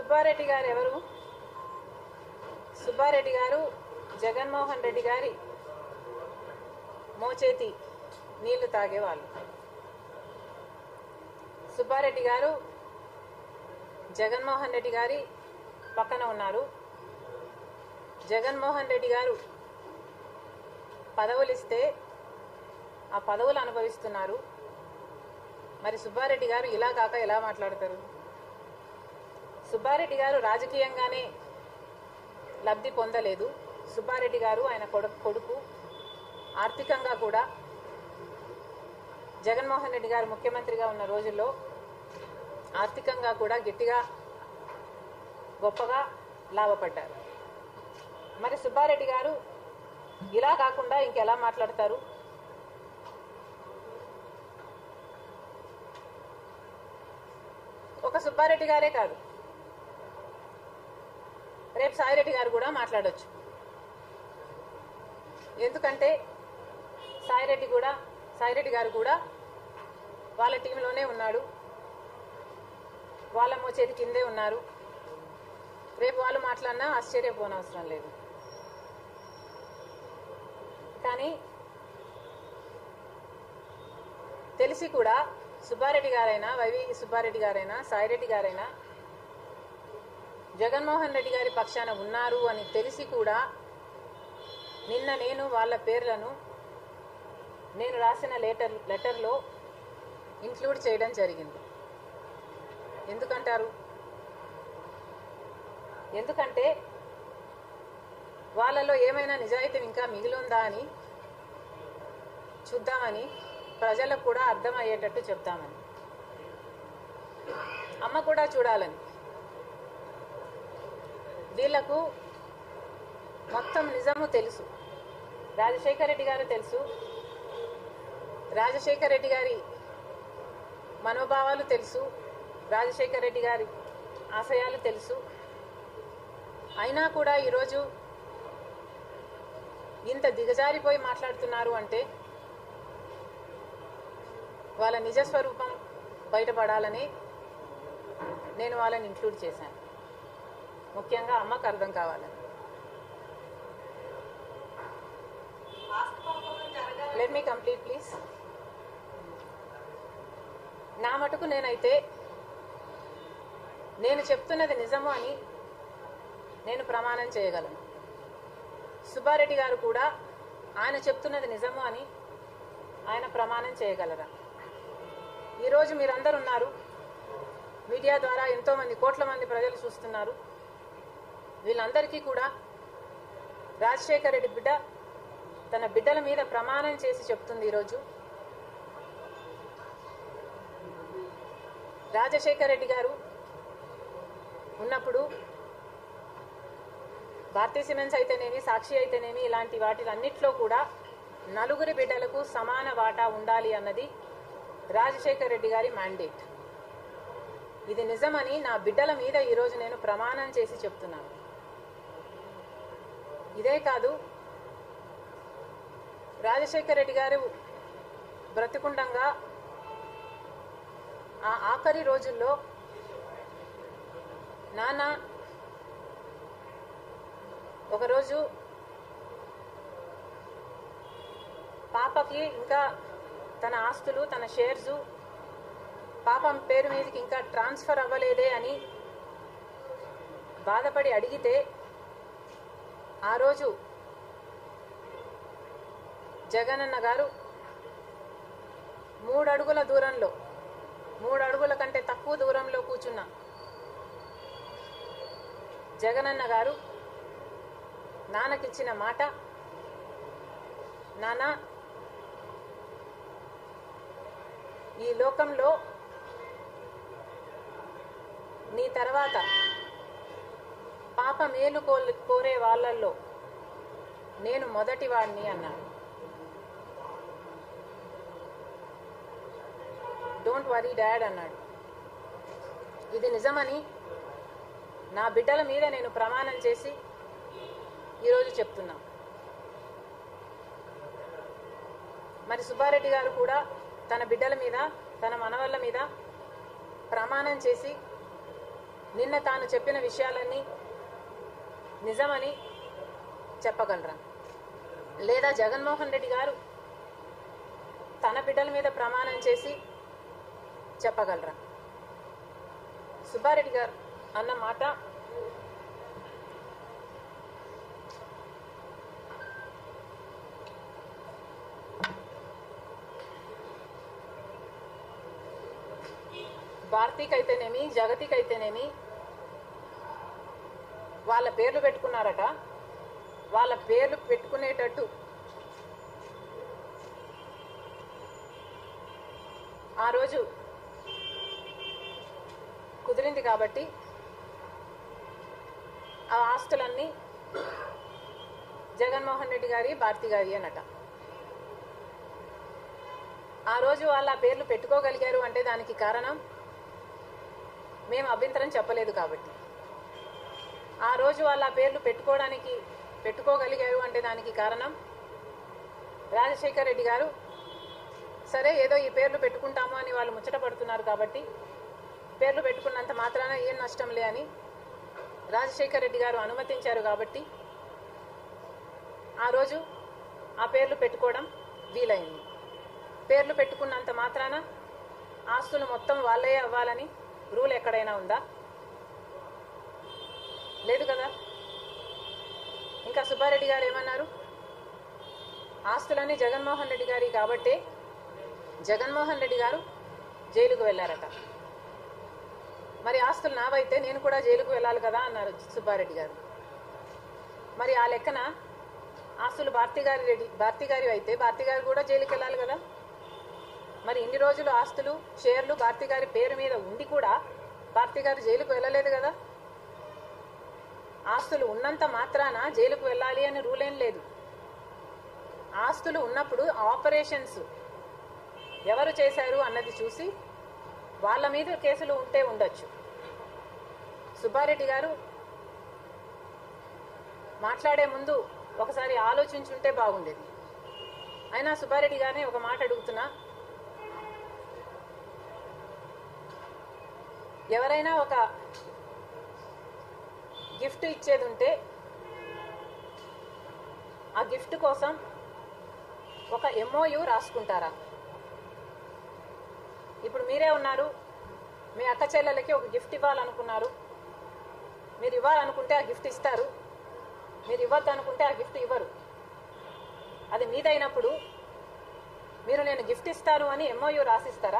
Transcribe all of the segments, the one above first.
సుబ్బారెడ్డి గారు ఎవరు సుబ్బారెడ్డి గారు జగన్మోహన్ రెడ్డి గారి మోచేతి నీళ్లు తాగేవాళ్ళు సుబ్బారెడ్డి గారు జగన్మోహన్ రెడ్డి గారి పక్కన ఉన్నారు జగన్మోహన్ రెడ్డి గారు పదవులు ఇస్తే ఆ పదవులు అనుభవిస్తున్నారు మరి సుబ్బారెడ్డి గారు ఇలా కాక ఎలా మాట్లాడతారు సుబ్బారెడ్డి గారు రాజకీయంగానే లబ్ధి పొందలేదు సుబ్బారెడ్డి గారు ఆయన కొడుకు కొడుకు ఆర్థికంగా కూడా జగన్మోహన్ రెడ్డి గారు ముఖ్యమంత్రిగా ఉన్న రోజుల్లో ఆర్థికంగా కూడా గట్టిగా గొప్పగా లాభపడ్డారు మరి సుబ్బారెడ్డి గారు ఇలా కాకుండా ఇంకెలా మాట్లాడతారు ఒక సుబ్బారెడ్డి గారే కాదు రేపు సాయిరెడ్డి గారు కూడా మాట్లాడొచ్చు ఎందుకంటే సాయిరెడ్డి కూడా సాయిరెడ్డి గారు కూడా వాళ్ళ టీంలోనే ఉన్నాడు వాళ్ళ మోచేతి కిందే ఉన్నారు రేపు వాళ్ళు మాట్లాడినా ఆశ్చర్యపోనవసరం లేదు కానీ తెలిసి కూడా సుబ్బారెడ్డి గారైనా వైవి సుబ్బారెడ్డి గారైనా సాయిరెడ్డి గారైనా జగన్మోహన్ రెడ్డి గారి పక్షాన ఉన్నారు అని తెలిసి కూడా నిన్న నేను వాళ్ళ పేర్లను నేను రాసిన లెటర్ లెటర్లో ఇంక్లూడ్ చేయడం జరిగింది ఎందుకంటారు ఎందుకంటే వాళ్ళలో ఏమైనా నిజాయితీ ఇంకా మిగిలిందా అని చూద్దామని ప్రజలకు కూడా అర్థమయ్యేటట్టు చెప్తామని అమ్మ కూడా చూడాలని వీళ్లకు మొత్తం నిజము తెలుసు రాజశేఖర రెడ్డి గారు తెలుసు రాజశేఖర రెడ్డి గారి మనోభావాలు తెలుసు రాజశేఖర రెడ్డి గారి ఆశయాలు తెలుసు అయినా కూడా ఈరోజు ఇంత దిగజారిపోయి మాట్లాడుతున్నారు అంటే వాళ్ళ నిజస్వరూపం బయటపడాలని నేను వాళ్ళని ఇంక్లూడ్ చేశాను ముఖ్యంగా అమ్మకు అర్థం కావాలని లెట్ మీ కంప్లీట్ ప్లీజ్ నా మటుకు నేనైతే నేను చెప్తున్నది నిజము అని నేను ప్రమాణం చేయగలను సుబ్బారెడ్డి గారు కూడా ఆయన చెప్తున్నది నిజము అని ఆయన ప్రమాణం చేయగలరా ఈరోజు మీరందరూ ఉన్నారు మీడియా ద్వారా ఎంతో మంది కోట్ల మంది ప్రజలు చూస్తున్నారు వీళ్ళందరికీ కూడా రాజశేఖర రెడ్డి బిడ్డ తన బిడ్డల మీద ప్రమాణం చేసి చెప్తుంది ఈరోజు రాజశేఖర రెడ్డి గారు ఉన్నప్పుడు భారతీయ సిమెంట్స్ అయితేనేమి సాక్షి అయితేనేమి ఇలాంటి వాటిలన్నిట్లో కూడా నలుగురి బిడ్డలకు సమాన వాటా ఉండాలి అన్నది రాజశేఖర రెడ్డి గారి మ్యాండేట్ ఇది నిజమని నా బిడ్డల మీద ఈరోజు నేను ప్రమాణం చేసి చెప్తున్నాను ఇదే కాదు రాజశేఖర రెడ్డి గారు బ్రతికుండంగా ఆ ఆఖరి రోజుల్లో నాన్న ఒకరోజు పాపకి ఇంకా తన ఆస్తులు తన షేర్సు పాపం పేరు మీదకి ఇంకా ట్రాన్స్ఫర్ అవ్వలేదే అని బాధపడి అడిగితే ఆ రోజు జగనన్న గారు మూడు అడుగుల దూరంలో మూడు అడుగుల కంటే తక్కువ దూరంలో కూర్చున్న జగనన్న గారు నాన్నకిచ్చిన మాట నాన్న ఈ లోకంలో నీ తర్వాత పాప మేలు కో- కోరే వాళ్ళల్లో నేను మొదటి వాడిని అన్నాడు డోంట్ వరీ డాడ్ అన్నాడు ఇది నిజమని నా బిడ్డల మీద నేను ప్రమాణం చేసి ఈరోజు చెప్తున్నా మరి సుబ్బారెడ్డి గారు కూడా తన బిడ్డల మీద తన మనవళ్ళ మీద ప్రమాణం చేసి నిన్న తాను చెప్పిన విషయాలన్నీ నిజమని చెప్పగలరా లేదా జగన్మోహన్ రెడ్డి గారు తన బిడ్డల మీద ప్రమాణం చేసి చెప్పగలరా సుబ్బారెడ్డి గారు అన్న మాట భారతీకైతేనేమి జగతికైతేనేమి వాళ్ళ పేర్లు పెట్టుకున్నారట వాళ్ళ పేర్లు పెట్టుకునేటట్టు ఆ రోజు కుదిరింది కాబట్టి ఆ ఆస్తులన్నీ జగన్మోహన్ రెడ్డి గారి భారతి గారి అనట ఆ రోజు వాళ్ళ పేర్లు పెట్టుకోగలిగారు అంటే దానికి కారణం మేము అభ్యంతరం చెప్పలేదు కాబట్టి ఆ రోజు వాళ్ళ పేర్లు పెట్టుకోవడానికి పెట్టుకోగలిగారు అంటే దానికి కారణం రాజశేఖర్ రెడ్డి గారు సరే ఏదో ఈ పేర్లు పెట్టుకుంటాము అని వాళ్ళు ముచ్చట పడుతున్నారు కాబట్టి పేర్లు పెట్టుకున్నంత మాత్రాన ఏం నష్టంలే అని రాజశేఖర్ రెడ్డి గారు అనుమతించారు కాబట్టి ఆ రోజు ఆ పేర్లు పెట్టుకోవడం వీలైంది పేర్లు పెట్టుకున్నంత మాత్రాన ఆస్తులు మొత్తం వాళ్ళే అవ్వాలని రూల్ ఎక్కడైనా ఉందా లేదు కదా ఇంకా సుబ్బారెడ్డి గారు ఏమన్నారు ఆస్తులన్నీ జగన్మోహన్ రెడ్డి గారి కాబట్టే జగన్మోహన్ రెడ్డి గారు జైలుకు వెళ్ళారట మరి ఆస్తులు నావైతే నేను కూడా జైలుకు వెళ్ళాలి కదా అన్నారు సుబ్బారెడ్డి గారు మరి ఆ లెక్కన ఆస్తులు భారతి గారి రెడ్డి భారతి గారి అయితే భారతి గారు కూడా జైలుకి వెళ్ళాలి కదా మరి ఇన్ని రోజులు ఆస్తులు షేర్లు భారతి గారి పేరు మీద ఉండి కూడా భారతి గారు జైలుకు వెళ్ళలేదు కదా ఆస్తులు ఉన్నంత మాత్రాన జైలుకు వెళ్ళాలి అని రూల్ ఏం లేదు ఆస్తులు ఉన్నప్పుడు ఆపరేషన్స్ ఎవరు చేశారు అన్నది చూసి వాళ్ళ మీద కేసులు ఉంటే ఉండొచ్చు సుబ్బారెడ్డి గారు మాట్లాడే ముందు ఒకసారి ఆలోచించుంటే బాగుండేది అయినా సుబ్బారెడ్డి గారిని ఒక మాట అడుగుతున్నా ఎవరైనా ఒక గిఫ్ట్ ఇచ్చేది ఉంటే ఆ గిఫ్ట్ కోసం ఒక ఎంఓయు రాసుకుంటారా ఇప్పుడు మీరే ఉన్నారు మీ అక్క చెల్లెలకి ఒక గిఫ్ట్ ఇవ్వాలనుకున్నారు మీరు ఇవ్వాలనుకుంటే ఆ గిఫ్ట్ ఇస్తారు మీరు ఇవ్వద్దు అనుకుంటే ఆ గిఫ్ట్ ఇవ్వరు అది మీదైనప్పుడు మీరు నేను గిఫ్ట్ ఇస్తాను అని ఎంఓయు రాసిస్తారా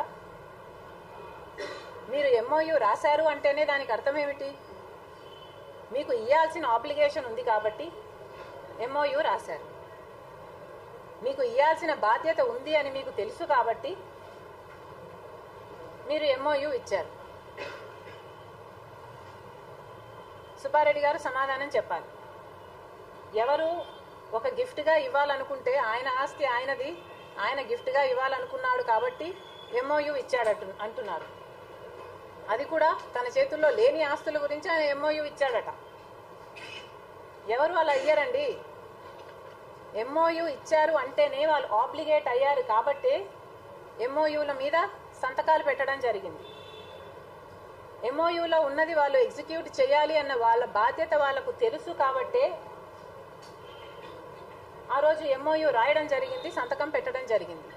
మీరు ఎంఓయు రాశారు అంటేనే దానికి అర్థం ఏమిటి మీకు ఇవ్వాల్సిన ఆబ్లిగేషన్ ఉంది కాబట్టి ఎంఓయు రాశారు మీకు ఇవ్వాల్సిన బాధ్యత ఉంది అని మీకు తెలుసు కాబట్టి మీరు ఎంఓయు ఇచ్చారు సుబ్బారెడ్డి గారు సమాధానం చెప్పాలి ఎవరు ఒక గిఫ్ట్గా ఇవ్వాలనుకుంటే ఆయన ఆస్తి ఆయనది ఆయన గిఫ్ట్గా ఇవ్వాలనుకున్నాడు కాబట్టి ఎంఓయు ఇచ్చాడట అంటున్నారు అది కూడా తన చేతుల్లో లేని ఆస్తుల గురించి ఆయన ఎంఓయు ఇచ్చాడట ఎవరు అలా అయ్యారండి ఎంఓయు ఇచ్చారు అంటేనే వాళ్ళు ఆబ్లిగేట్ అయ్యారు కాబట్టి ఎంఓయుల మీద సంతకాలు పెట్టడం జరిగింది ఎంఓయులో ఉన్నది వాళ్ళు ఎగ్జిక్యూట్ చేయాలి అన్న వాళ్ళ బాధ్యత వాళ్ళకు తెలుసు కాబట్టే ఆ రోజు ఎంఓయు రాయడం జరిగింది సంతకం పెట్టడం జరిగింది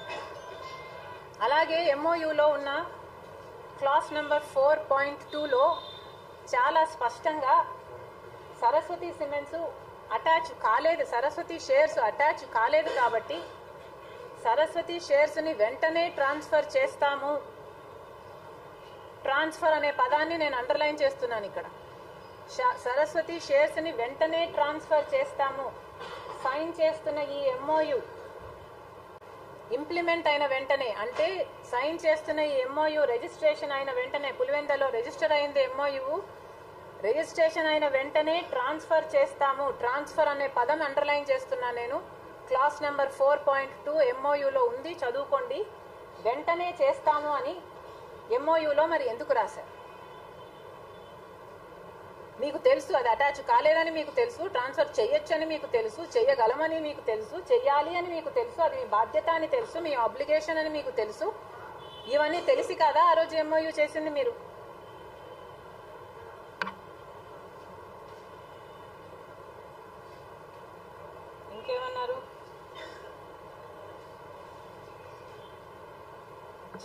అలాగే ఎంఓయులో ఉన్న క్లాస్ నెంబర్ ఫోర్ పాయింట్ టూలో చాలా స్పష్టంగా సరస్వతి సిమెంట్స్ అటాచ్ కాలేదు సరస్వతి షేర్స్ అటాచ్ కాలేదు కాబట్టి సరస్వతి షేర్స్ని వెంటనే ట్రాన్స్ఫర్ చేస్తాము ట్రాన్స్ఫర్ అనే పదాన్ని నేను అండర్లైన్ చేస్తున్నాను ఇక్కడ ష- సరస్వతి షేర్స్ని వెంటనే ట్రాన్స్ఫర్ చేస్తాము సైన్ చేస్తున్న ఈ ఎంఓయు ఇంప్లిమెంట్ అయిన వెంటనే అంటే సైన్ చేస్తున్న ఈ ఎంఓయు రిజిస్ట్రేషన్ అయిన వెంటనే పులివెందలో రిజిస్టర్ అయింది ఎంఓయు రిజిస్ట్రేషన్ అయిన వెంటనే ట్రాన్స్ఫర్ చేస్తాము ట్రాన్స్ఫర్ అనే పదం అండర్లైన్ చేస్తున్నా నేను class number four point two ఎంఓయులో ఉంది చదువుకోండి వెంటనే చేస్తాము అని ఎంఓయులో మరి ఎందుకు రాశారు మీకు తెలుసు అది అటాచ్ కాలేదని మీకు తెలుసు ట్రాన్స్ఫర్ చేయొచ్చని మీకు తెలుసు చేయగలమని మీకు తెలుసు చెయ్యాలి అని మీకు తెలుసు అది మీ బాధ్యత అని తెలుసు మీ ఆబ్లిగేషన్ అని మీకు తెలుసు ఇవన్నీ తెలిసి కదా ఆ రోజు ఎంఓయూ చేసింది మీరు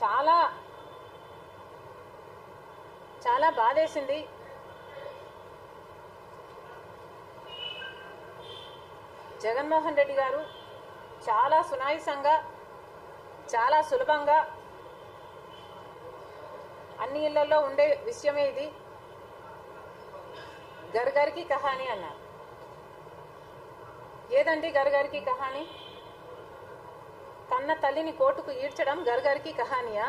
చాలా చాలా బాధేసింది జగన్మోహన్ రెడ్డి గారు చాలా సునాయసంగా చాలా సులభంగా అన్ని ఇళ్లలో ఉండే విషయమే ఇది గర్గర్కి కహాని అన్నారు ఏదండి గర్గర్కి కహాని కన్న తల్లిని కోర్టుకు ఈడ్చడం గర్గర్కి కహానియా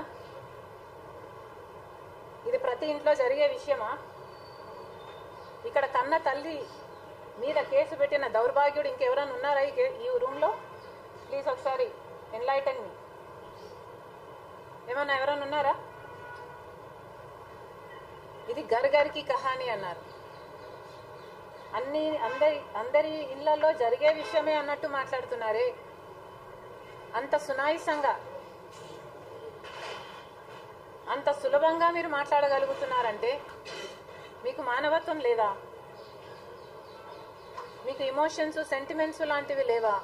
ఇది ప్రతి ఇంట్లో జరిగే విషయమా ఇక్కడ కన్న తల్లి మీద కేసు పెట్టిన దౌర్భాగ్యుడు ఇంకెవరైనా ఉన్నారా ఈ కే- ఈ రూమ్లో ప్లీజ్ ఒకసారి ఎన్లైటన్ మీ ఏమన్నా ఎవరైనా ఉన్నారా ఇది గర్గర్కి కహాని అన్నారు అన్ని అందరి అందరి ఇళ్లలో జరిగే విషయమే అన్నట్టు మాట్లాడుతున్నారే అంత సునాయసంగా అంత సులభంగా మీరు మాట్లాడగలుగుతున్నారంటే మీకు మానవత్వం లేదా మీకు ఇమోషన్స్ సెంటిమెంట్స్ లాంటివి లేవా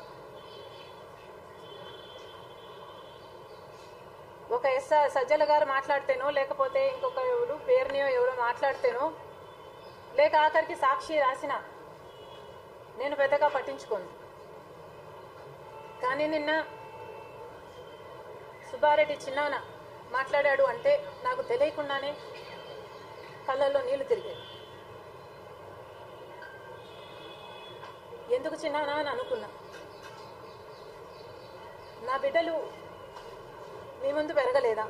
ఒక ఎస్ సజ్జల గారు మాట్లాడితేనో లేకపోతే ఇంకొక ఎవరు పేరునియో ఎవరో మాట్లాడితేనో లేక ఆఖరికి సాక్షి రాసిన నేను పెద్దగా పట్టించుకోను కానీ నిన్న సుబ్బారెడ్డి చిన్నాన మాట్లాడాడు అంటే నాకు తెలియకుండానే కళ్ళల్లో నీళ్లు తిరిగాయి ఎందుకు చిన్నానా అని అనుకున్నా నా బిడ్డలు మీ ముందు పెరగలేదా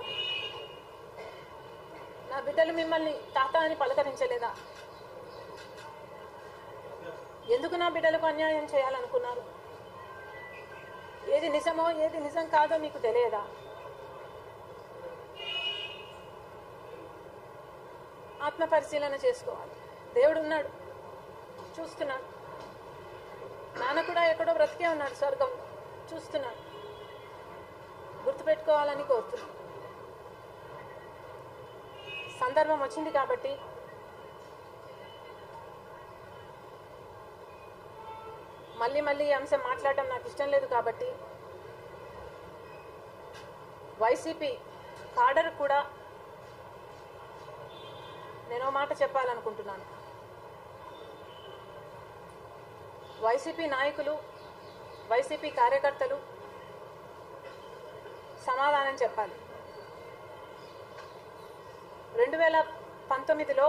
నా బిడ్డలు మిమ్మల్ని తాత అని పలకరించలేదా ఎందుకు నా బిడ్డలకు అన్యాయం చేయాలనుకున్నారు ఏది నిజమో ఏది నిజం కాదో మీకు తెలియదా ఆత్మ పరిశీలన చేసుకోవాలి దేవుడు ఉన్నాడు చూస్తున్నాడు నాన్న కూడా ఎక్కడో బ్రతికే ఉన్నాడు స్వర్గం చూస్తున్నాడు గుర్తుపెట్టుకోవాలని కోరుతున్నాను సందర్భం వచ్చింది కాబట్టి మళ్ళీ మళ్ళీ ఈ అంశం మాట్లాడటం నాకు ఇష్టం లేదు కాబట్టి వైసీపీ కాడర్ కూడా నేను ఓ మాట చెప్పాలనుకుంటున్నాను వైసీపీ నాయకులు వైసీపీ కార్యకర్తలు సమాధానం చెప్పాలి రెండు వేల పంతొమ్మిదిలో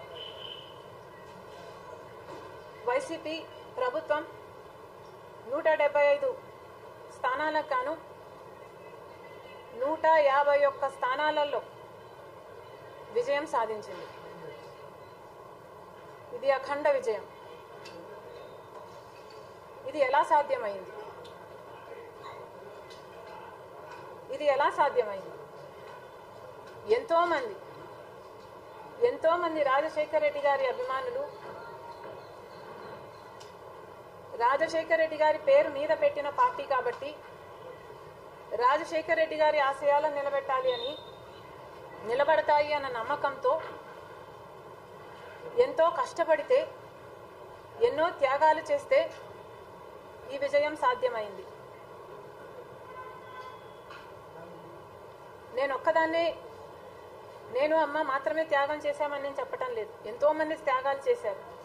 వైసీపీ ప్రభుత్వం నూట డెబ్బై ఐదు స్థానాలకు గాను నూట యాభై ఒక్క స్థానాలలో విజయం సాధించింది ఇది అఖండ విజయం ఇది ఎలా సాధ్యమైంది ఇది ఎలా సాధ్యమైంది ఎంతో మంది ఎంతో మంది రాజశేఖర రెడ్డి గారి అభిమానులు రాజశేఖర రెడ్డి గారి పేరు మీద పెట్టిన పార్టీ కాబట్టి రాజశేఖర రెడ్డి గారి ఆశయాలను నిలబెట్టాలి అని నిలబడతాయి అన్న నమ్మకంతో ఎంతో కష్టపడితే ఎన్నో త్యాగాలు చేస్తే ఈ విజయం సాధ్యమైంది నేను ఒక్కదాన్నే నేను అమ్మ మాత్రమే త్యాగం చేశామని నేను చెప్పటం లేదు ఎంతో మంది త్యాగాలు చేశారు